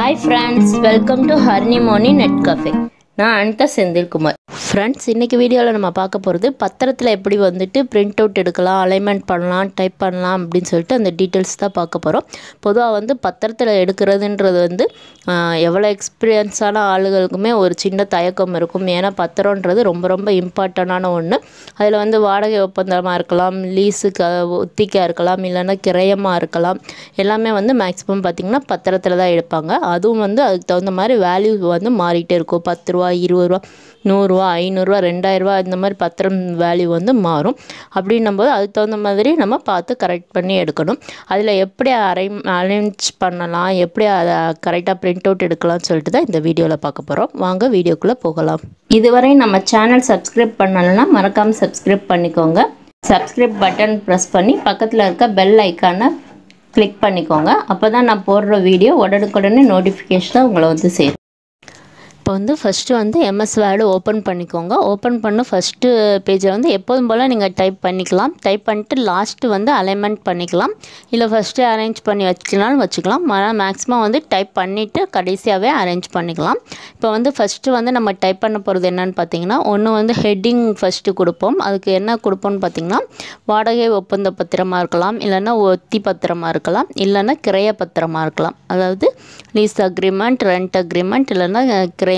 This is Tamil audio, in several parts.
hi friends welcome to Harmony net cafe நான் அனிதா செந்தில்குமார் ஃப்ரெண்ட்ஸ் இன்றைக்கி வீடியோவில் நம்ம பார்க்க போகிறது பத்திரத்தில் எப்படி வந்துட்டு பிரிண்ட் அவுட் எடுக்கலாம் அலைன்மெண்ட் பண்ணலாம் டைப் பண்ணலாம் அப்படின்னு சொல்லிட்டு அந்த டீட்டெயில்ஸ் தான் பார்க்க போகிறோம் பொதுவாக வந்து பத்திரத்தில் எடுக்கிறதுன்றது வந்து ஆஹ், எவ்வளோ எக்ஸ்பீரியன்ஸான ஆளுகளுக்குமே ஒரு சின்ன தயக்கம் இருக்கும் ஏன்னா பத்திரன்றது ரொம்ப ரொம்ப இம்பார்ட்டண்டான ஒன்று அதில் வந்து வாடகை ஒப்பந்தமாக இருக்கலாம் லீஸுக்கு ஒத்திக்கா இருக்கலாம் இல்லைன்னா கிரயமாக இருக்கலாம் எல்லாமே வந்து மேக்ஸிமம் பார்த்திங்கன்னா பத்திரத்தில் தான் எடுப்பாங்க அதுவும் வந்து அதுக்கு தகுந்த மாதிரி வேல்யூ வந்து மாறிட்டே இருக்கும் பத்து ரூபா இருபது ரூபா நூறுரூவா ஐநூறுரூவா ரெண்டாயிரரூவா இந்த மாதிரி பத்திரம் வேல்யூ வந்து மாறும் அப்படின்னும் போது அதுக்கு தகுந்த மாதிரி நம்ம பார்த்து கரெக்ட் பண்ணி எடுக்கணும் அதில் எப்படி அரே அரேஞ்ச் பண்ணலாம் எப்படி அதை கரெக்டாக பிரிண்ட் அவுட் எடுக்கலாம்னு சொல்லிட்டு தான் இந்த வீடியோவில் பார்க்க போகிறோம் வாங்க வீடியோக்குள்ளே போகலாம் இதுவரை நம்ம சேனல் சப்ஸ்கிரைப் பண்ணலைன்னா மறக்காமல் சப்ஸ்கிரைப் பண்ணிக்கோங்க சப்ஸ்கிரைப் பட்டன் ப்ரெஸ் பண்ணி பக்கத்தில் இருக்க பெல் ஐக்கானை கிளிக் பண்ணிக்கோங்க அப்போ தான் நான் போடுற வீடியோ உடனுக்குடனே நோட்டிஃபிகேஷனாக உங்களை வந்து சேரும் இப்போ வந்து ஃபஸ்ட்டு வந்து எம்எஸ் வேர்டு ஓப்பன் பண்ணிக்கோங்க ஓப்பன் பண்ண ஃபஸ்ட்டு பேஜை வந்து எப்போதும் போல் நீங்கள் டைப் பண்ணிக்கலாம் டைப் பண்ணிட்டு லாஸ்ட்டு வந்து அலைன்மெண்ட் பண்ணிக்கலாம் இல்லை ஃபஸ்ட்டு அரேஞ்ச் பண்ணி வச்சுக்கலாம்னு வச்சுக்கலாம் ஆனால் மேக்ஸிமம் வந்து டைப் பண்ணிவிட்டு கடைசியாகவே அரேஞ்ச் பண்ணிக்கலாம் இப்போ வந்து ஃபஸ்ட்டு வந்து நம்ம டைப் பண்ண போகிறது என்னன்னு பார்த்தீங்கன்னா ஒன்று வந்து ஹெட்டிங் ஃபஸ்ட்டு கொடுப்போம் அதுக்கு என்ன கொடுப்போம்னு பார்த்தீங்கன்னா வாடகை ஒப்பந்த பத்திரமாக இருக்கலாம் இல்லைன்னா ஒத்தி பத்திரமாக இருக்கலாம் இல்லைன்னா கிரய பத்திரமாக இருக்கலாம் அதாவது லீஸ் அக்ரிமெண்ட் ரெண்ட் அக்ரிமெண்ட் இல்லைன்னா கிரயம்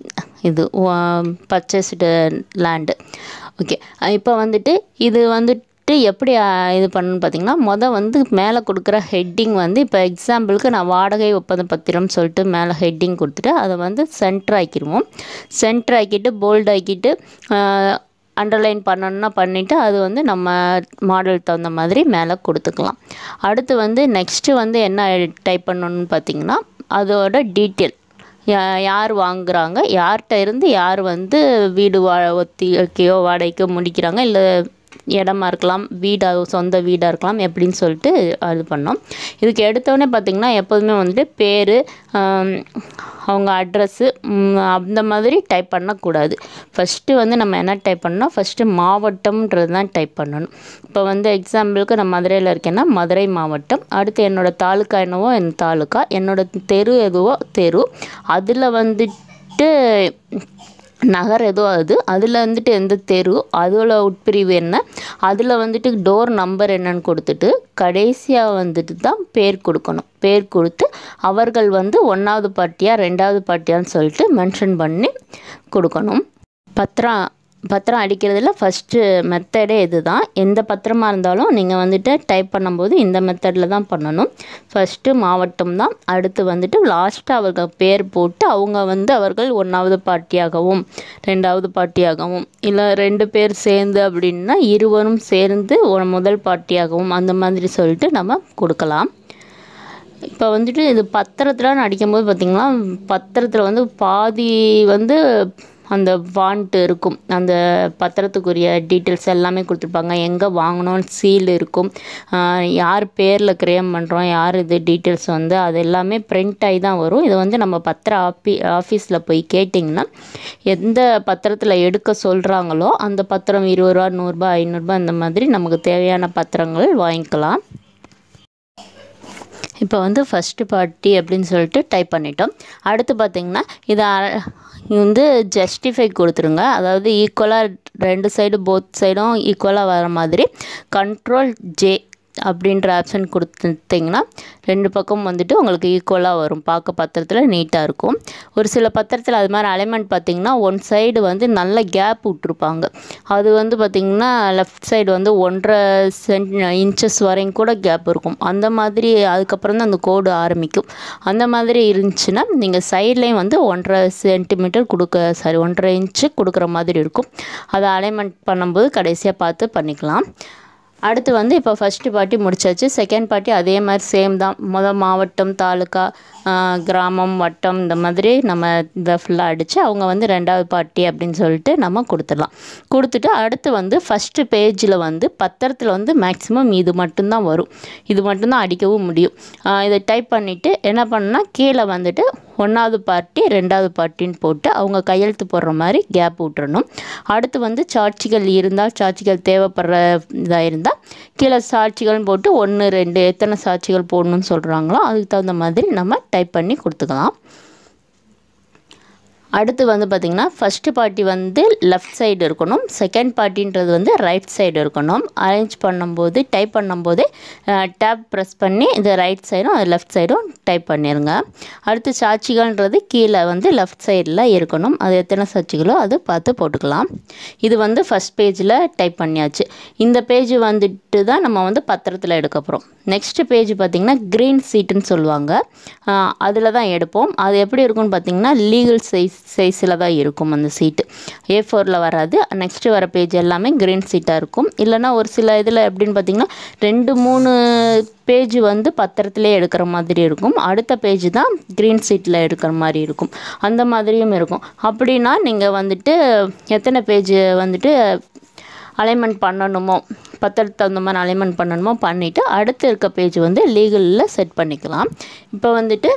இது பர்ச்சேஸ்டு லேண்டு ஓகே இப்போ வந்துட்டு இது வந்துட்டு எப்படி அஹ், இது பண்ணணும்னு பார்த்தீங்கன்னா மொதல் வந்து மேலே கொடுக்குற ஹெட்டிங் வந்து இப்போ எக்ஸாம்பிளுக்கு நான் வாடகை ஒப்பந்த பத்திரம் சொல்லிட்டு மேலே ஹெட்டிங் கொடுத்துட்டு அதை வந்து சென்டர் ஆக்கிடுவோம் சென்டர் ஆக்கிட்டு போல்ட் ஆக்கிட்டு அண்டர்லைன் பண்ணணும்னா பண்ணிவிட்டு அது வந்து நம்ம மாடல் தகுந்த மாதிரி மேலே கொடுத்துக்கலாம் அடுத்து வந்து நெக்ஸ்ட்டு வந்து என்ன டைப் பண்ணணும்னு பார்த்தீங்கன்னா அதோட டீட்டெயில் யா- யார் வாங்குறாங்க யார்கிட்ட இருந்து யார் வந்து வீடு வா ஒத்திக்கையோ வாடகைக்கோ முடிக்கிறாங்க இல்லை இடமா இருக்கலாம் வீடாக சொந்த வீடாக இருக்கலாம் எப்படின்னு சொல்லிட்டு அது பண்ணோம் இதுக்கு எடுத்தோடனே பார்த்திங்கன்னா எப்போதுமே வந்துட்டு பேர் அவங்க அட்ரஸ்ஸு அந்த மாதிரி டைப் பண்ணக்கூடாது ஃபஸ்ட்டு வந்து நம்ம என்ன டைப் பண்ணோம் ஃபஸ்ட்டு மாவட்டம்ன்றது தான் டைப் பண்ணணும் இப்போ வந்து எக்ஸாம்பிளுக்கு நான் மதுரையில் இருக்கேன்னா மதுரை மாவட்டம் அடுத்து என்னோட தாலுக்கா என்னவோ என் தாலுக்கா என்னோட தெரு எதுவோ தெரு அதில் வந்துட்டு நகர் ஏதோ அது அதில் வந்துட்டு எந்த தெரு அதில் உட்பிரிவு என்ன அதில் வந்துட்டு டோர் நம்பர் என்னன்னு கொடுத்துட்டு கடைசியாக வந்துட்டு தான் பேர் கொடுக்கணும் பேர் கொடுத்து அவர்கள் வந்து ஒன்றாவது பார்ட்டியா ரெண்டாவது பார்ட்டியான்னு சொல்லிட்டு மென்ஷன் பண்ணி கொடுக்கணும் பத்திரம் பத்திரம் அடிக்கிறதுல ஃபஸ்ட்டு மெத்தடே இது தான் எந்த பத்திரமா இருந்தாலும் நீங்கள் வந்துட்டு டைப் பண்ணும்போது இந்த மெத்தடில் தான் பண்ணணும் ஃபஸ்ட்டு மாவட்டம் தான் அடுத்து வந்துட்டு லாஸ்ட்டாக அவர்கள் பேர் போட்டு அவங்க வந்து அவர்கள் ஒன்றாவது பார்ட்டியாகவும் ரெண்டாவது பார்ட்டியாகவும் இல்லை ரெண்டு பேர் சேர்ந்து அப்படின்னா இருவரும் சேர்ந்து ஒரு முதல் பார்ட்டியாகவும் அந்த மாதிரி சொல்லிட்டு நம்ம கொடுக்கலாம் இப்போ வந்துட்டு இது பத்திரத்தில் அடிக்கும்போது பார்த்திங்கன்னா பத்திரத்தில் வந்து பாதி வந்து அந்த வாண்ட்டு இருக்கும் அந்த பத்திரத்துக்குரிய டீட்டெயில்ஸ் எல்லாமே கொடுத்துருப்பாங்க எங்கே வாங்கணும்னு சீல் இருக்கும் ஆஹ் யார் பேரில் கிரியேட் பண்ணுறோம் யார் இது டீட்டெயில்ஸ் வந்து அது எல்லாமே பிரிண்ட் ஆகி தான் வரும் இது வந்து நம்ம பத்திர ஆஃபி ஆஃபீஸில் போய் கேட்டிங்கன்னா எந்த பத்திரத்தில் எடுக்க சொல்கிறாங்களோ அந்த பத்திரம் இருபது ரூபா நூறுரூபா ஐநூறுரூபா இந்த மாதிரி நமக்கு தேவையான பத்திரங்கள் வாங்கிக்கலாம் இப்போ வந்து ஃபஸ்ட்டு பார்ட்டி அப்படின்னு சொல்லிட்டு டைப் பண்ணிட்டோம் அடுத்து பார்த்திங்கன்னா இதை அர- இது வந்து ஜஸ்டிஃபை கொடுத்துருங்க அதாவது ஈக்குவலாக ரெண்டு சைடு போத் சைடும் ஈக்குவலாக வர மாதிரி கண்ட்ரோல் ஜே அப்படின்ற ஆப்ஷன் கொடுத்துட்டிங்கன்னா ரெண்டு பக்கம் வந்துட்டு உங்களுக்கு ஈக்குவலாக வரும் பார்க்க பத்திரத்தில் நீட்டாக இருக்கும் ஒரு சில பத்திரத்தில் அது மாதிரி அலைன்மெண்ட் பார்த்திங்கன்னா ஒன் சைடு வந்து நல்ல கேப் விட்ருப்பாங்க அது வந்து பார்த்திங்கன்னா லெஃப்ட் சைடு வந்து ஒன்றரை சென்ட் இன்ச்சஸ் வரையும் கூட கேப் இருக்கும் அந்த மாதிரி அதுக்கப்புறம் தான் அந்த கோடு ஆரம்பிக்கும் அந்த மாதிரி இருந்துச்சுன்னா நீங்கள் சைட்லேயும் வந்து ஒன்றரை சென்டிமீட்டர் கொடுக்க சாரி ஒன்றரை இன்ச்சு கொடுக்குற மாதிரி இருக்கும் அதை அலைன்மெண்ட் பண்ணும்போது கடைசியாக பார்த்து பண்ணிக்கலாம் அடுத்து வந்து இப்போ ஃபஸ்ட்டு பார்ட்டி முடிச்சாச்சு செகண்ட் பார்ட்டி அதே மாதிரி சேம் தான் மொதல் மாவட்டம் தாலுக்கா ஆஹ், கிராமம் வட்டம் இந்த மாதிரி நம்ம இதை ஃபுல்லாக அடித்து அவங்க வந்து ரெண்டாவது பார்ட்டி அப்படின்னு சொல்லிட்டு நம்ம கொடுத்துடலாம் கொடுத்துட்டு அடுத்து வந்து ஃபஸ்ட்டு பேஜில் வந்து பத்திரத்தில் வந்து மேக்ஸிமம் இது மட்டும்தான் வரும் இது மட்டும்தான் அடிக்கவும் முடியும் ஆஹ், இதை டைப் பண்ணிவிட்டு என்ன பண்ணால் கீழே வந்துட்டு ஒன்றாவது பார்ட்டி ரெண்டாவது பார்ட்டின்னு போட்டு அவங்க கையெழுத்து போடுற மாதிரி கேப் விட்டுறணும் அடுத்து வந்து சாட்சிகள் இருந்தால் சாட்சிகள் தேவைப்படுற இதாக இருந்தால் கீழே சாட்சிகள்னு போட்டு ஒன்று ரெண்டு எத்தனை சாட்சிகள் போடணும்னு சொல்கிறாங்களோ அதுக்கு தகுந்த மாதிரி நம்ம டைப் பண்ணி கொடுத்துக்கலாம் அடுத்து வந்து பார்த்திங்கன்னா ஃபஸ்ட்டு பார்ட்டி வந்து லெஃப்ட் சைடு இருக்கணும் செகண்ட் பார்ட்டின்றது வந்து ரைட் சைடு இருக்கணும் அரேஞ்ச் பண்ணும்போது டைப் பண்ணும்போது டேப் ப்ரெஸ் பண்ணி இது ரைட் சைடும் அது லெஃப்ட் சைடும் டைப் பண்ணிடுங்க அடுத்து சாட்சிகள்ன்றது கீழே வந்து லெஃப்ட் சைடில் இருக்கணும் அது எத்தனை சாட்சிகளோ அது பார்த்து போட்டுக்கலாம் இது வந்து ஃபஸ்ட் பேஜில் டைப் பண்ணியாச்சு இந்த பேஜ் வந்துட்டு தான் நம்ம வந்து பத்திரத்தில் எடுக்க போகிறோம் நெக்ஸ்ட் பேஜ் பார்த்திங்கன்னா க்ரீன் சீட்டுன்னு சொல்லுவாங்க அதில் தான் எடுப்போம் அது எப்படி இருக்கும்னு பார்த்திங்கன்னா லீகல் சைஸ் சைஸில் தான் இருக்கும் அந்த சீட்டு ஏ ஃபோரில் வராது நெக்ஸ்ட்டு வர பேஜ் எல்லாமே க்ரீன் சீட்டாக இருக்கும் இல்லைனா ஒரு சில இதில் எப்படின்னு பார்த்திங்கன்னா ரெண்டு மூணு பேஜ் வந்து பத்திரத்திலே எடுக்கிற மாதிரி இருக்கும் அடுத்த பேஜ் தான் க்ரீன் சீட்டில் எடுக்கிற மாதிரி இருக்கும் அந்த மாதிரியும் இருக்கும் அப்படின்னா நீங்கள் வந்துட்டு எத்தனை பேஜ் வந்துட்டு அலைன்மெண்ட் பண்ணணுமோ பத்திரத்துக்கு தகுந்த மாதிரி அலைன்மெண்ட் பண்ணணுமோ பண்ணிவிட்டு அடுத்து இருக்க பேஜ் வந்து லீகலில் செட் பண்ணிக்கலாம் இப்போ வந்துட்டு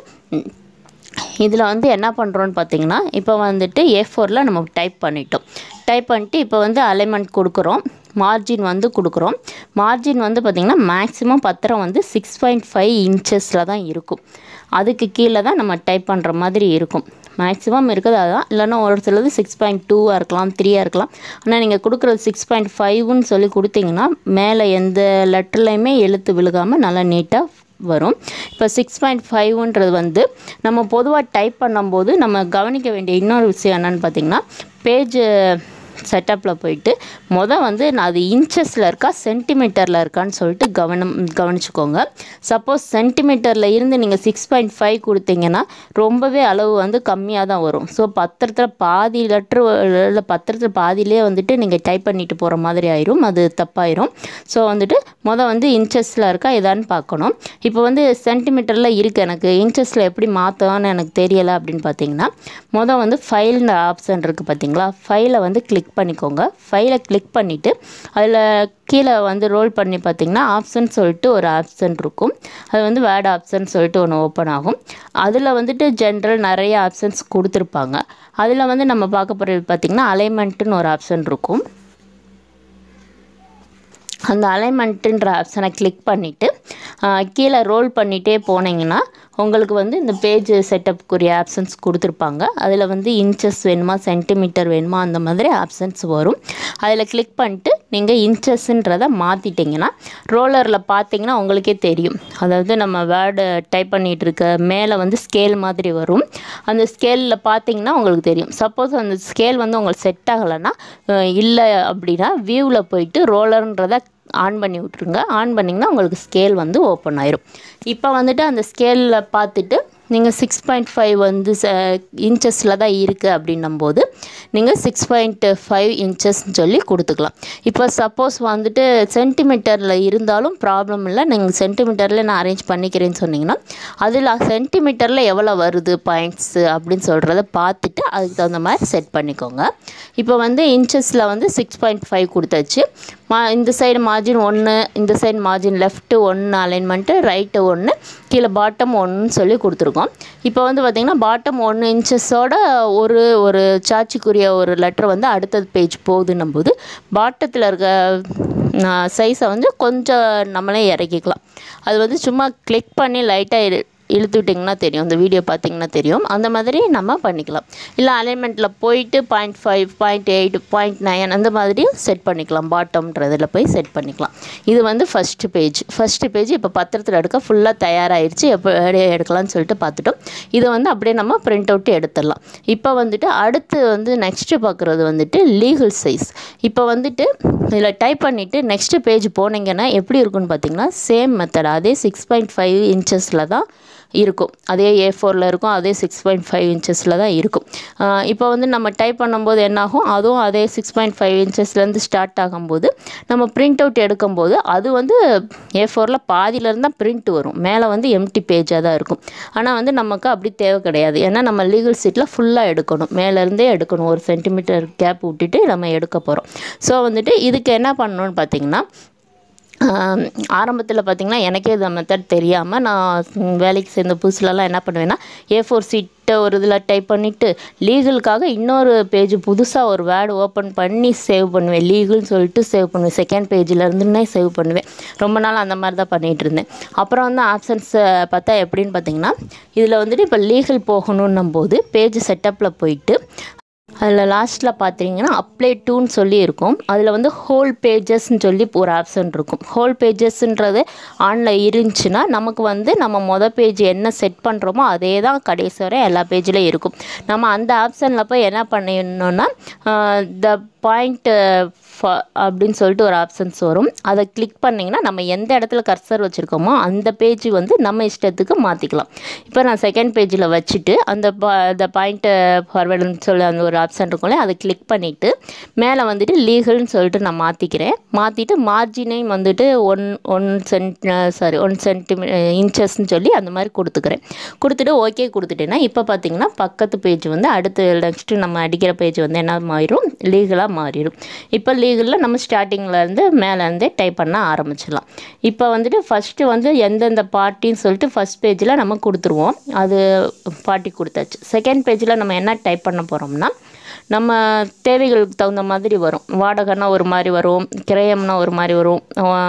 இதில் வந்து என்ன பண்ணுறோன்னு பார்த்தீங்கன்னா இப்போ வந்துட்டு ஏ ஃபோரில் நம்ம டைப் பண்ணிட்டோம் டைப் பண்ணிட்டு இப்போ வந்து அலைன்மெண்ட் கொடுக்குறோம் மார்ஜின் வந்து கொடுக்குறோம் மார்ஜின் வந்து பார்த்திங்கன்னா மேக்ஸிமம் பத்திரம் வந்து சிக்ஸ் பாயிண்ட் ஃபைவ் இன்ச்சஸில் தான் இருக்கும் அதுக்கு கீழே தான் நம்ம டைப் பண்ணுற மாதிரி இருக்கும் மேக்ஸிமம் இருக்குது அதுதான் இல்லைன்னா ஒரு சிலது சிக்ஸ் பாயிண்ட் டூவாக இருக்கலாம் த்ரீயாக இருக்கலாம் ஆனால் நீங்கள் கொடுக்குறது சிக்ஸ் பாயிண்ட் ஃபைவ்னு சொல்லி கொடுத்தீங்கன்னா மேலே எந்த லெட்டர்லையுமே எழுத்து விழுகாமல் நல்லா நீட்டாக வரும் இப்போ சிக்ஸ் பாயிண்ட் ஃபைவ்ன்றது வந்து நம்ம பொதுவாக டைப் பண்ணும்போது நம்ம கவனிக்க வேண்டிய இன்னொரு விஷயம் என்னென்னு பார்த்திங்கன்னா பேஜ் செட்டப்பில் போயிட்டு மொதல் வந்து நான் அது இன்ச்சஸில் இருக்கா சென்டிமீட்டரில் இருக்கான்னு சொல்லிட்டு கவனம் கவனிச்சுக்கோங்க சப்போஸ் சென்டிமீட்டரில் இருந்து நீங்கள் சிக்ஸ் பாயிண்ட் ஃபைவ் கொடுத்தீங்கன்னா ரொம்பவே அளவு வந்து கம்மியாக தான் வரும் ஸோ பத்திரத்தில் பாதி லெட்ரு இல்லை பத்திரத்தில் பாதியிலே வந்துட்டு நீங்கள் டைப் பண்ணிட்டு போகிற மாதிரி ஆயிரும் அது தப்பாயிரும் ஸோ வந்துட்டு மொதல் வந்து இன்ச்சஸில் இருக்கா இதான்னு பார்க்கணும் இப்போ வந்து சென்டிமீட்டரில் இருக்குது எனக்கு இன்ச்சஸில் எப்படி மாற்றலான்னு எனக்கு தெரியலை அப்படின்னு பார்த்தீங்கன்னா மொதல் வந்து ஃபைல்னு ஆப்ஷன் இருக்குது பார்த்தீங்களா ஃபைலை வந்து கிளிக் பண்ணிக்கோங்க ஃபைலை கிளிக் பண்ணிவிட்டு அதில் கீழே வந்து ரோல் பண்ணி பார்த்தீங்கன்னா ஆப்ஷன் சொல்லிட்டு ஒரு ஆப்ஷன் இருக்கும் அது வந்து வேர்ட் ஆப்ஷன் சொல்லிட்டு ஒன்று ஓப்பன் ஆகும் அதில் வந்துட்டு ஜென்ரல் நிறைய ஆப்ஷன்ஸ் கொடுத்துருப்பாங்க அதில் வந்து நம்ம பார்க்க போகிறது பார்த்திங்கன்னா அலைன்மெண்ட்டுன்னு ஒரு ஆப்ஷன் இருக்கும் அந்த அலைன்மெண்ட்டுன்ற ஆப்ஷனை கிளிக் பண்ணிவிட்டு கீழே ரோல் பண்ணிகிட்டே போனீங்கன்னா உங்களுக்கு வந்து இந்த பேஜ் செட்டப்புக்குரிய ஆப்ஷன்ஸ் கொடுத்துருப்பாங்க அதில் வந்து இன்ச்சஸ் வேணுமா சென்டிமீட்டர் வேணுமா அந்த மாதிரி ஆப்ஷன்ஸ் வரும் அதில் கிளிக் பண்ணிட்டு நீங்கள் இன்ச்சஸ்ன்றதை மாற்றிட்டிங்கன்னா ரோலரில் பார்த்தீங்கன்னா உங்களுக்கே தெரியும் அதாவது நம்ம வேர்டு டைப் பண்ணிகிட்டு இருக்க மேலே வந்து ஸ்கேல் மாதிரி வரும் அந்த ஸ்கேலில் பார்த்தீங்கன்னா உங்களுக்கு தெரியும் சப்போஸ் அந்த ஸ்கேல் வந்து உங்களுக்கு செட் ஆகலைன்னா இல்லை அப்படின்னா வியூவில் போயிட்டு ரோலர்ன்றதை ஆன் பண்ணி விட்ருங்க ஆன் பண்ணிங்கன்னா உங்களுக்கு ஸ்கேல் வந்து ஓப்பன் ஆயிரும் இப்போ வந்துட்டு அந்த ஸ்கேலில் பார்த்துட்டு நீங்கள் சிக்ஸ் பாயிண்ட் ஃபைவ் வந்து ச இன்ச்சஸில் தான் இருக்குது அப்படின்னும்போது நீங்கள் சிக்ஸ் பாயிண்ட் ஃபைவ் இன்ச்சஸ்ன்னு சொல்லி கொடுத்துக்கலாம் இப்போ சப்போஸ் வந்துட்டு சென்டிமீட்டரில் இருந்தாலும் ப்ராப்ளம் இல்லை நீங்கள் சென்டிமீட்டரில் நான் அரேஞ்ச் பண்ணிக்கிறேன்னு சொன்னீங்கன்னா அதில் சென்டிமீட்டரில் எவ்வளோ வருது பாயிண்ட்ஸு அப்படின்னு சொல்கிறத பார்த்துட்டு அதுக்கு தகுந்த மாதிரி செட் பண்ணிக்கோங்க இப்போ வந்து இன்ச்சஸில் வந்து சிக்ஸ் பாயிண்ட் ஃபைவ் கொடுத்தாச்சு மா இந்த சைடு மார்ஜின் ஒன்று இந்த சைடு மார்ஜின் லெஃப்ட்டு ஒன்று அலைன்மெண்ட்டு ரைட்டு ஒன்று கீழே பாட்டம் ஒன்றுன்னு சொல்லி கொடுத்துருக்கோம் இப்போ வந்து பார்த்திங்கன்னா பாட்டம் ஒன்று இன்ச்சஸோட ஒரு ஒரு சாட்சிக்குரிய ஒரு லெட்டர் வந்து அடுத்தது பேஜ் போகுதுன்னும் போது பாட்டத்தில் இருக்க சைஸை வந்து கொஞ்சம் நம்மளே இறக்கிக்கலாம் அது வந்து சும்மா கிளிக் பண்ணி லைட்டாக இழுத்து விட்டிங்கன்னா தெரியும் அந்த வீடியோ பார்த்தீங்கன்னா தெரியும் அந்த மாதிரி நம்ம பண்ணிக்கலாம் இல்லை அலைன்மெண்ட்டில் போயிட்டு point five point eight point nine அந்த மாதிரியும் செட் பண்ணிக்கலாம் பாட்டம்ன்றதில் போய் செட் பண்ணிக்கலாம் இது வந்து ஃபஸ்ட்டு பேஜ் ஃபஸ்ட்டு பேஜ் இப்போ பத்திரத்தில் எடுக்க ஃபுல்லாக தயாராகிடுச்சு எப்போ எடுக்கலாம்னு சொல்லிட்டு பார்த்துட்டோம் இதை வந்து அப்படியே நம்ம பிரிண்ட் அவுட்டு எடுத்துடலாம் இப்போ வந்துட்டு அடுத்து வந்து நெக்ஸ்ட்டு பார்க்குறது வந்துட்டு லீகல் சைஸ் இப்போ வந்துட்டு இதில் டைப் பண்ணிவிட்டு நெக்ஸ்ட்டு பேஜ் போனீங்கன்னா எப்படி இருக்குன்னு பார்த்தீங்கன்னா சேம் மெத்தட் அதே சிக்ஸ் பாயிண்ட் ஃபைவ் இன்ச்சஸில் தான் இருக்கும் அதே ஏ ஃபோரில் இருக்கும் அதே சிக்ஸ் பாயிண்ட் ஃபைவ் இன்ச்சஸில் தான் இருக்கும் இப்போ வந்து நம்ம டைப் பண்ணும்போது என்னாகும் அதுவும் அதே சிக்ஸ் பாயிண்ட் ஃபைவ் இன்ச்சஸ்லேருந்து ஸ்டார்ட் ஆகும்போது நம்ம பிரிண்ட் அவுட் எடுக்கும்போது அது வந்து ஏ ஃபோரில் பாதியிலேருந்து தான் பிரிண்ட் வரும் மேலே வந்து எம்டி பேஜாக தான் இருக்கும் ஆனால் வந்து நமக்கு அப்படி தேவை கிடையாது ஏன்னா நம்ம லீகல் சீட்டில் ஃபுல்லாக எடுக்கணும் மேலேருந்தே எடுக்கணும் ஒரு சென்டிமீட்டர் கேப் விட்டுட்டு நம்ம எடுக்க போகிறோம் ஸோ வந்துட்டு இதுக்கு என்ன பண்ணணும்னு பார்த்தீங்கன்னா ஆரம்பத்தில் பார்த்திங்கன்னா எனக்கே இந்த மெத்தட் தெரியாமல் நான் வேலைக்கு சேர்ந்த புதுசுலலாம் என்ன பண்ணுவேன்னா ஏ ஃபோர் சீட்டை ஒரு இதில் டைப் பண்ணிவிட்டு லீகலுக்காக இன்னொரு பேஜ் புதுசாக ஒரு வேர்டு ஓப்பன் பண்ணி சேவ் பண்ணுவேன் லீகல்னு சொல்லிட்டு சேவ் பண்ணுவேன் செகண்ட் பேஜில் இருந்துன்னே சேவ் பண்ணுவேன் ரொம்ப நாள் அந்த மாதிரி தான் பண்ணிகிட்டு இருந்தேன் அப்புறம் வந்து ஆப்ஷன்ஸை பார்த்தா எப்படின்னு பார்த்தீங்கன்னா இதில் வந்துட்டு இப்போ லீகல் போகணுன்னும் போது பேஜ் செட்டப்பில் போயிட்டு அதில் லாஸ்ட்டில் பார்த்தீங்கன்னா அப்ளை டூன்னு சொல்லி இருக்கும் அதில் வந்து ஹோல் பேஜஸ்ன்னு சொல்லி ஒரு ஆப்ஷன் இருக்கும் ஹோல் பேஜஸ்ன்றது ஆனில் இருந்துச்சுன்னா நமக்கு வந்து நம்ம மொதல் பேஜ் என்ன செட் பண்ணுறோமோ அதே தான் கடைசி வரை எல்லா பேஜ்லேயும் இருக்கும் நம்ம அந்த ஆப்ஷனில் போய் என்ன பண்ணிடணும்னா த பாயிண்ட் அப்படின்னு சொல்லிட்டு ஒரு ஆப்ஷன்ஸ் வரும் அதை கிளிக் பண்ணிங்கன்னா நம்ம எந்த இடத்துல கர்சர் வச்சுருக்கோமோ அந்த பேஜ் வந்து நம்ம இஷ்டத்துக்கு மாற்றிக்கலாம் இப்போ நான் செகண்ட் பேஜில் வச்சுட்டு அந்த த பாயிண்ட்டை ஃபார்வேர்டுன்னு சொல்லி அந்த ஒரு ஆப்ஷன் இருக்கும்ல அதை கிளிக் பண்ணிவிட்டு மேலே வந்துட்டு லீகல்னு சொல்லிட்டு நான் மாற்றிக்கிறேன் மாற்றிட்டு மார்ஜினையும் வந்துட்டு one one cent sorry one centimetre இன்ச்சஸ்ன்னு சொல்லி அந்த மாதிரி கொடுத்துக்கிறேன் கொடுத்துட்டு ஓகே கொடுத்துட்டேன்னா இப்போ பார்த்தீங்கன்னா பக்கத்து பேஜ் வந்து அடுத்து நெக்ஸ்ட்டு நம்ம அடிக்கிற பேஜ் வந்து என்ன மாறிடும் லீகலாக மாறிடும் இப்போ லீகலில் நம்ம ஸ்டார்டிங்லேருந்து மேலேருந்தே டைப் பண்ண ஆரம்பிச்சிடலாம் இப்போ வந்துட்டு ஃபஸ்ட்டு வந்து எந்தெந்த பார்ட்டின்னு சொல்லிட்டு ஃபஸ்ட் பேஜில் நம்ம கொடுத்துருவோம் அது பார்ட்டி கொடுத்தாச்சு செகண்ட் பேஜில் நம்ம என்ன டைப் பண்ண போகிறோம்னா நம்ம தேவைகளுக்கு தகுந்த மாதிரி வரும் வாடகைனா ஒரு மாதிரி வரும் கிரயம்னா ஒரு மாதிரி வரும்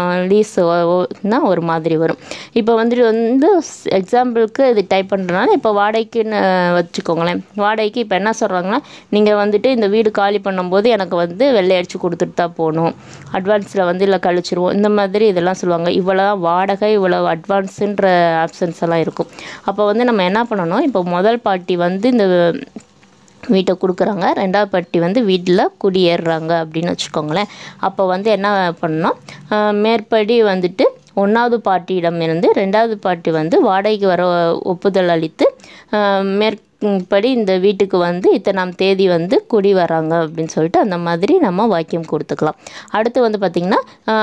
லீஸ்னா ஒரு மாதிரி வரும் இப்போ வந்துட்டு வந்து எக்ஸாம்பிளுக்கு இது டைப் பண்ணுறதுனால இப்போ வாடகைக்குன்னு வச்சுக்கோங்களேன் வாடகைக்கு இப்போ என்ன சொல்கிறாங்கன்னா நீங்கள் வந்துட்டு இந்த வீடு காலி பண்ணும்போது எனக்கு வந்து வெள்ளை அடித்து கொடுத்துட்டு தான் போகணும் அட்வான்ஸில் வந்து இல்லை கழிச்சிருவோம் இந்த மாதிரி இதெல்லாம் சொல்லுவாங்க இவ்வளோ வாடகை இவ்வளோ அட்வான்ஸுன்ற ஆப்ஷன்ஸ் எல்லாம் இருக்கும் அப்போ வந்து நம்ம என்ன பண்ணணும் இப்போ முதல் பார்ட்டி வந்து இந்த வீட்டை கொடுக்குறாங்க ரெண்டாவது பட்டி வந்து வீட்டில் குடியேறுறாங்க அப்படின்னு வச்சுக்கோங்களேன் அப்போ வந்து என்ன பண்ணணும் மேற்படி வந்துட்டு ஒன்றாவது பார்ட்டியிடமிருந்து ரெண்டாவது பார்ட்டி வந்து வாடகைக்கு வர ஒப்புதல் அளித்து மேற்படி இந்த வீட்டுக்கு வந்து இத்தனாம் தேதி வந்து குடி வராங்க அப்படின்னு சொல்லிட்டு அந்த மாதிரி நம்ம வாக்கியம் கொடுத்துக்கலாம் அடுத்து வந்து பார்த்திங்கன்னா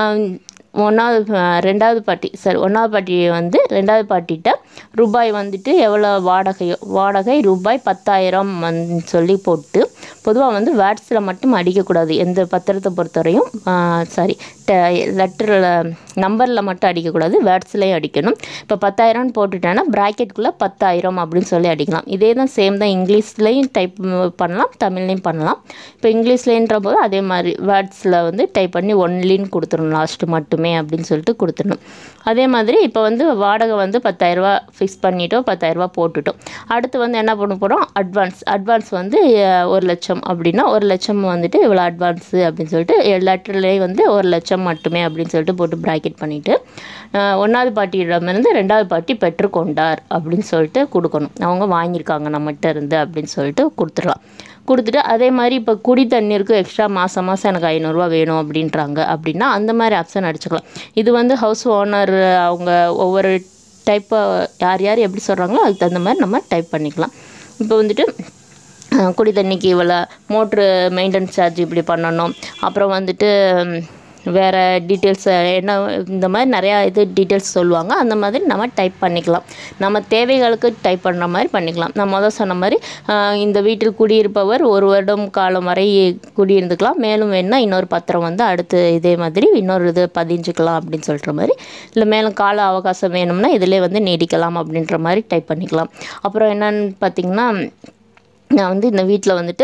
ஒன்றாவது ரெண்டாவது பாட்டி சரி ஒன்றாவது பாட்டி வந்து ரெண்டாவது பாட்டிகிட்ட ரூபாய் வந்துட்டு எவ்வளோ வாடகையோ வாடகை ரூபாய் பத்தாயிரம் வந்து சொல்லி போட்டு பொதுவாக வந்து வேட்ஸில் மட்டும் அடிக்கக்கூடாது எந்த பத்திரத்தை பொறுத்தவரையும் சாரி லெட்டரில் நம்பரில் மட்டும் அடிக்கக்கூடாது வேர்ட்ஸ்லேயும் அடிக்கணும் இப்போ பத்தாயிரம்னு போட்டுட்டேன்னா ப்ராக்கெட்டுக்குள்ளே பத்தாயிரம் அப்படின்னு சொல்லி அடிக்கலாம் இதே தான் சேம் தான் இங்கிலீஷ்லேயும் டைப் பண்ணலாம் தமிழ்லேயும் பண்ணலாம் இப்போ இங்கிலீஷ்லேன்ற போது அதே மாதிரி வேர்ட்ஸில் வந்து டைப் பண்ணி ஒன்லின்னு கொடுத்துடணும் லாஸ்ட்டு மட்டுமே அப்படின்னு சொல்லிட்டு கொடுத்துடணும் அதே மாதிரி இப்போ வந்து வாடகை வந்து பத்தாயிரரூபா ஃபிக்ஸ் பண்ணிட்டோம் பத்தாயிரரூபா போட்டுட்டோம் அடுத்து வந்து என்ன பண்ண போகிறோம் அட்வான்ஸ் அட்வான்ஸ் வந்து ஒரு லட்சம் அப்படின்னா ஒரு லட்சம் வந்துட்டு இவ்வளோ அட்வான்ஸு அப்படின்னு சொல்லிட்டு லெட்டர்லேயே வந்து ஒரு லட்சம் மட்டுமே அப்படின்னு சொல்லிட்டு போட்டு ப்ராக்கெட் பண்ணிவிட்டு ஒன்றாவது பாட்டியிடமிருந்து ரெண்டாவது பாட்டி பெற்றுக்கொண்டார் அப்படின்னு சொல்லிட்டு கொடுக்கணும் அவங்க வாங்கியிருக்காங்க நம்மகிட்ட இருந்து அப்படின்னு சொல்லிட்டு கொடுத்துடலாம் கொடுத்துட்டு அதே மாதிரி இப்போ குடி தண்ணீருக்கு எக்ஸ்ட்ரா மாதம் மாதம் எனக்கு ஐநூறுரூவா வேணும் அப்படின்றாங்க அப்படின்னா அந்த மாதிரி ஆப்ஷன் அடிச்சுக்கலாம் இது வந்து ஹவுஸ் ஓனர் அவங்க ஒவ்வொரு டைப்பை யார் யார் எப்படி சொல்கிறாங்களோ அதுக்கு தகுந்த மாதிரி நம்ம டைப் பண்ணிக்கலாம் இப்போ வந்துட்டு குடி தண்ணிக்கு இவ்வளோ மோட்ரு மெயின்டெனன்ஸ் சார்ஜ் இப்படி பண்ணணும் அப்புறம் வந்துட்டு வேறு டீட்டெயில்ஸ் என்ன இந்த மாதிரி நிறையா இது டீட்டெயில்ஸ் சொல்லுவாங்க அந்த மாதிரி நம்ம டைப் பண்ணிக்கலாம் நம்ம தேவைகளுக்கு டைப் பண்ணுற மாதிரி பண்ணிக்கலாம் நான் முதல் சொன்ன மாதிரி இந்த வீட்டில் குடியிருப்பவர் ஒரு வருடம் காலம் வரை குடியிருந்துக்கலாம் மேலும் வேணால் இன்னொரு பத்திரம் வந்து அடுத்து இதே மாதிரி இன்னொரு இது பதிஞ்சுக்கலாம் அப்படின்னு சொல்கிற மாதிரி இல்லை மேலும் கால அவகாசம் வேணும்னா இதிலே வந்து நீடிக்கலாம் அப்படின்ற மாதிரி டைப் பண்ணிக்கலாம் அப்புறம் என்னன்னு பார்த்திங்கன்னா நான் வந்து இந்த வீட்டில் வந்துட்டு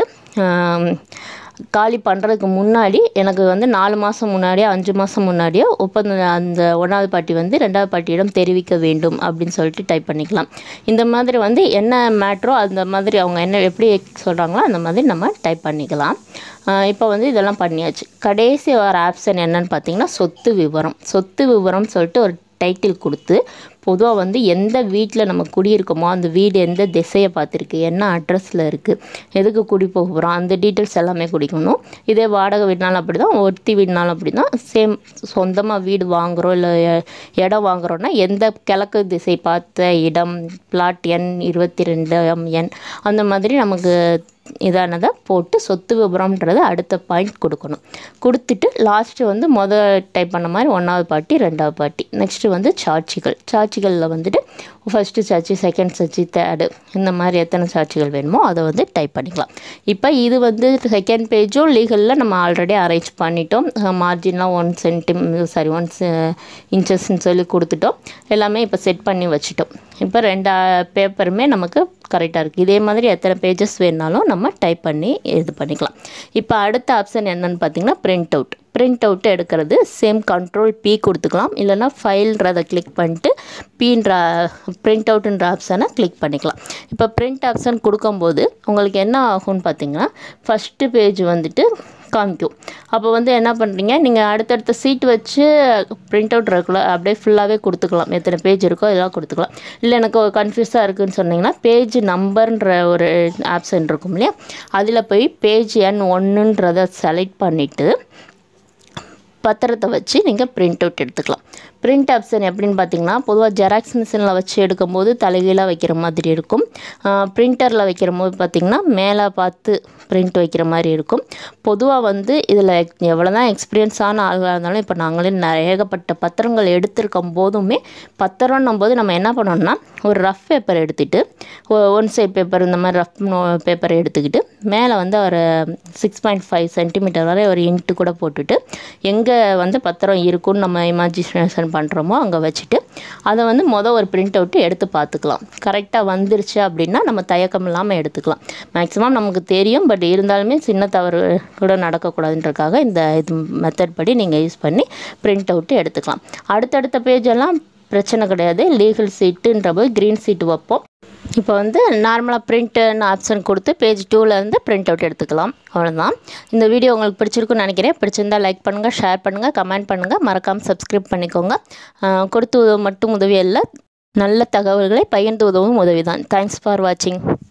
காலி பண்ணுறதுக்கு முன்னாடி எனக்கு வந்து நாலு மாதம் முன்னாடியோ அஞ்சு மாதம் முன்னாடியோ ஒப்பந்தம் அந்த ஒன்றாவது பாட்டி வந்து ரெண்டாவது பாட்டியிடம் தெரிவிக்க வேண்டும் அப்படின்னு சொல்லிட்டு டைப் பண்ணிக்கலாம் இந்த மாதிரி வந்து என்ன மேட்ரோ அந்த மாதிரி அவங்க என்ன எப்படி சொல்கிறாங்களோ அந்த மாதிரி நம்ம டைப் பண்ணிக்கலாம் இப்போ வந்து இதெல்லாம் பண்ணியாச்சு கடைசி வர ஆப்ஷன் என்னன்னு பார்த்தீங்கன்னா சொத்து விவரம் சொத்து விவரம் சொல்லிட்டு ஒரு டைட்டில் கொடுத்து பொதுவாக வந்து எந்த வீட்டில் நம்ம குடியிருக்கோமோ அந்த வீடு எந்த திசையை பார்த்துருக்கு என்ன அட்ரஸில் இருக்குது எதுக்கு குடி போக போகிறோம் அந்த டீட்டெயில்ஸ் எல்லாமே குடிக்கணும் இதே வாடகை வீடுனாலும் அப்படி தான் ஒருத்தி வீடுனாலும் அப்படி தான் சேம் சொந்தமாக வீடு வாங்குகிறோம் இல்லை இடம் வாங்குகிறோன்னா எந்த கிழக்கு திசை பார்த்த இடம் பிளாட் எண் இருபத்தி ரெண்டு எண் அந்த மாதிரி நமக்கு இதானதை போட்டு சொத்து விபரம்ன்றது அடுத்த பாயிண்ட் கொடுக்கணும் கொடுத்துட்டு லாஸ்ட்டு வந்து மொதல் டைப் பண்ண மாதிரி ஒன்றாவது பாட்டி ரெண்டாவது பாட்டி நெக்ஸ்ட்டு வந்து சாட்சிகள் சாட்சிகளில் வந்துட்டு ஃபஸ்ட்டு சாட்சி செகண்ட் சாட்சி தேர்டு இந்த மாதிரி எத்தனை சாட்சிகள் வேணுமோ அதை வந்து டைப் பண்ணிக்கலாம் இப்போ இது வந்து செகண்ட் பேஜும் லீகலில் நம்ம ஆல்ரெடி அரேஞ்ச் பண்ணிட்டோம் மார்ஜின்லாம் ஒன் சென்டிம் சாரி ஒன் இன்ச்சஸ்ன்னு சொல்லி கொடுத்துட்டோம் எல்லாமே இப்போ செட் பண்ணி வச்சுட்டோம் இப்போ ரெண்டா பேப்பருமே நமக்கு கரெக்டாக இருக்குது இதே மாதிரி எத்தனை பேஜஸ் வேணாலும் நம்ம டைப் பண்ணி இது பண்ணிக்கலாம் இப்போ அடுத்த ஆப்ஷன் என்னன்னு பார்த்தீங்கன்னா பிரிண்ட் அவுட் பிரிண்ட் அவுட் எடுக்கிறது சேம் கண்ட்ரோல் பி கொடுத்துக்கலாம் இல்லைனா ஃபைல்ன்றதை கிளிக் பண்ணிட்டு பீன்ற பிரிண்ட் அவுட்டுன்ற ஆப்ஷனை கிளிக் பண்ணிக்கலாம் இப்போ பிரிண்ட் ஆப்ஷன் கொடுக்கும்போது உங்களுக்கு என்ன ஆகும்னு பார்த்தீங்கன்னா ஃபஸ்ட்டு பேஜ் வந்துட்டு காமிக்கும் அப்போ வந்து என்ன பண்ணுறீங்க நீங்கள் அடுத்தடுத்த சீட் வச்சு பிரிண்ட் அவுட் இருக்குல்ல அப்படியே ஃபுல்லாகவே கொடுத்துக்கலாம் எத்தனை பேஜ் இருக்கோ இதெல்லாம் கொடுத்துக்கலாம் இல்லை எனக்கு கன்ஃபியூஸாக இருக்குதுன்னு சொன்னீங்கன்னா பேஜ் நம்பர்ன்ற ஒரு ஆப்ஷன் இருக்கும் இல்லையா அதில் போய் பேஜ் எண் ஒன்றுன்றதை செலக்ட் பண்ணிவிட்டு பத்திரத்தை வச்சு நீங்கள் பிரிண்ட் அவுட் எடுத்துக்கலாம் பிரிண்ட் ஆப்ஷன் எப்படின்னு பார்த்தீங்கன்னா பொதுவாக ஜெராக்ஸ் மிஷினில் வச்சு எடுக்கும்போது தலைகீழாக வைக்கிற மாதிரி இருக்கும் பிரிண்டரில் வைக்கிற போது பார்த்திங்கன்னா மேலே பார்த்து பிரிண்ட் வைக்கிற மாதிரி இருக்கும் பொதுவாக வந்து இதில் எவ்வளோ தான் எக்ஸ்பீரியன்ஸான ஆள்களாக இருந்தாலும் இப்போ நாங்களே நிறைய ஏகப்பட்ட பத்திரங்கள் எடுத்திருக்கும் போதுமே பத்திரம்னும் போது நம்ம என்ன பண்ணோம்னா ஒரு ரஃப் பேப்பர் எடுத்துகிட்டு ஒன் சைட் பேப்பர் இந்த மாதிரி ரஃப் பேப்பரை எடுத்துக்கிட்டு மேலே வந்து ஒரு சிக்ஸ் பாயிண்ட் ஃபைவ் சென்டிமீட்டர் வரை ஒரு இன்ட்டு கூட போட்டுட்டு எங்கே வந்து பத்திரம் இருக்குன்னு நம்ம இமேஜினேஷன் பண்ணுறோமோ அங்கே வச்சுட்டு அதை வந்து மொதல் ஒரு பிரிண்ட் அவுட்டு எடுத்து பார்த்துக்கலாம் கரெக்டாக வந்துருச்சு அப்படின்னா நம்ம தயக்கம் இல்லாமல் எடுத்துக்கலாம் மேக்ஸிமம் நமக்கு தெரியும் பட் இருந்தாலுமே சின்ன தவறு கூட நடக்கக்கூடாதுன்றக்காக இந்த இது மெத்தட் படி நீங்கள் யூஸ் பண்ணி பிரிண்ட் அவுட்டு எடுத்துக்கலாம் அடுத்தடுத்த பேஜெல்லாம் பிரச்சனை கிடையாது லீகல் சீட்டுன்ற போது க்ரீன் சீட்டு வைப்போம் இப்போ வந்து நார்மலாக பிரிண்ட்டுன்னு ஆப்ஷன் கொடுத்து பேஜ் டூலேருந்து பிரிண்ட் அவுட் எடுத்துக்கலாம் அவ்வளோதான் இந்த வீடியோ உங்களுக்கு பிடிச்சிருக்குன்னு நினைக்கிறேன் பிடிச்சிருந்தா லைக் பண்ணுங்கள் ஷேர் பண்ணுங்கள் கமெண்ட் பண்ணுங்கள் மறக்காமல் சப்ஸ்கிரைப் பண்ணிக்கோங்க கொடுத்து உதவ மட்டும் உதவி அல்ல நல்ல தகவல்களை பகிர்ந்து உதவும் உதவி தான் தேங்க்ஸ் ஃபார் வாட்சிங்